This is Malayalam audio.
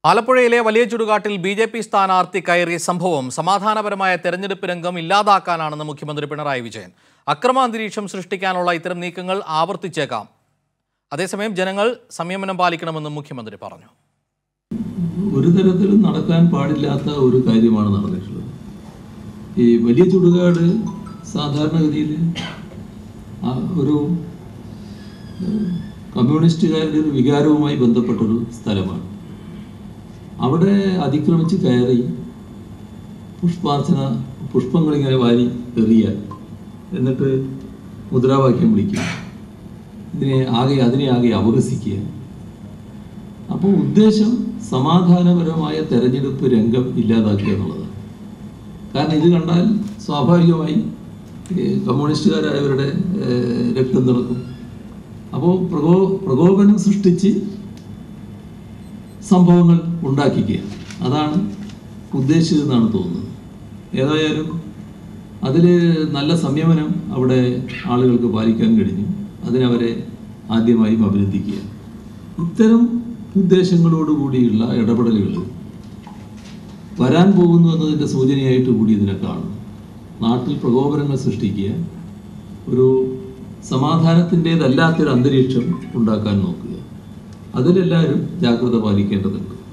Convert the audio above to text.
ആലപ്പുഴയിലെ വലിയ ചുടുകാട്ടിൽ ബി ജെ പി സ്ഥാനാർത്ഥി കയറിയ സംഭവം സമാധാനപരമായ തെരഞ്ഞെടുപ്പ് രംഗം ഇല്ലാതാക്കാനാണെന്ന് മുഖ്യമന്ത്രി പിണറായി വിജയൻ അക്രമാന്തരീക്ഷം സൃഷ്ടിക്കാനുള്ള ഇത്തരം നീക്കങ്ങൾ ആവർത്തിച്ചേക്കാം അതേസമയം ജനങ്ങൾ സംയമനം പാലിക്കണമെന്നും മുഖ്യമന്ത്രി പറഞ്ഞു ഒരു തരത്തിലും നടക്കാൻ പാടില്ലാത്ത ഒരു കാര്യമാണ് നടന്നിട്ടുള്ളത് ഈ വലിയ ചുടുകാട് സാധാരണഗതിയിൽ ആ ഒരു ഏഹ്, കമ്മ്യൂണിസ്റ്റുകാരുടെ ഒരു വികാരവുമായി ബന്ധപ്പെട്ടൊരു സ്ഥലമാണ് അവിടെ അതിക്രമിച്ച് കയറി പുഷ്പാർച്ചന പുഷ്പങ്ങളിങ്ങനെ വാരി എറിയാൻ എന്നിട്ട് മുദ്രാവാക്യം വിളിക്കുക ഇതിനെ ആകെ അതിനെ ആകെ അപഹസിക്കുക അപ്പോൾ ഉദ്ദേശം സമാധാനപരമായ തെരഞ്ഞെടുപ്പ് രംഗം ഇല്ലാതാക്കുക എന്നുള്ളതാണ് കാരണം ഇത് കണ്ടാൽ സ്വാഭാവികമായി ഈ കമ്മ്യൂണിസ്റ്റുകാരായവരുടെ ഏഹ്, രക്തം തിളക്കും അപ്പോൾ പ്രകോ പ്രകോപനം സൃഷ്ടിച്ച് സംഭവങ്ങൾ ഉണ്ടാക്കിക്കുക അതാണ് ഉദ്ദേശിച്ചതെന്നാണ് തോന്നുന്നത് ഏതായാലും അതിൽ നല്ല സംയമനം അവിടെ ആളുകൾക്ക് പാലിക്കാൻ കഴിഞ്ഞു അതിനവരെ ആദ്യമായും അഭിനന്ദിക്കുക ഇത്തരം ഉദ്ദേശങ്ങളോടുകൂടിയുള്ള ഇടപെടലുകൾ വരാൻ പോകുന്നു എന്നതിൻ്റെ സൂചനയായിട്ട് കൂടി ഇതിനെ കാണും നാട്ടിൽ പ്രകോപനങ്ങൾ സൃഷ്ടിക്കുക ഒരു സമാധാനത്തിൻ്റെതല്ലാത്തൊരു അന്തരീക്ഷം ഉണ്ടാക്കാൻ നോക്കുക അതിലെല്ലാവരും ജാഗ്രത പാലിക്കേണ്ടതുണ്ട്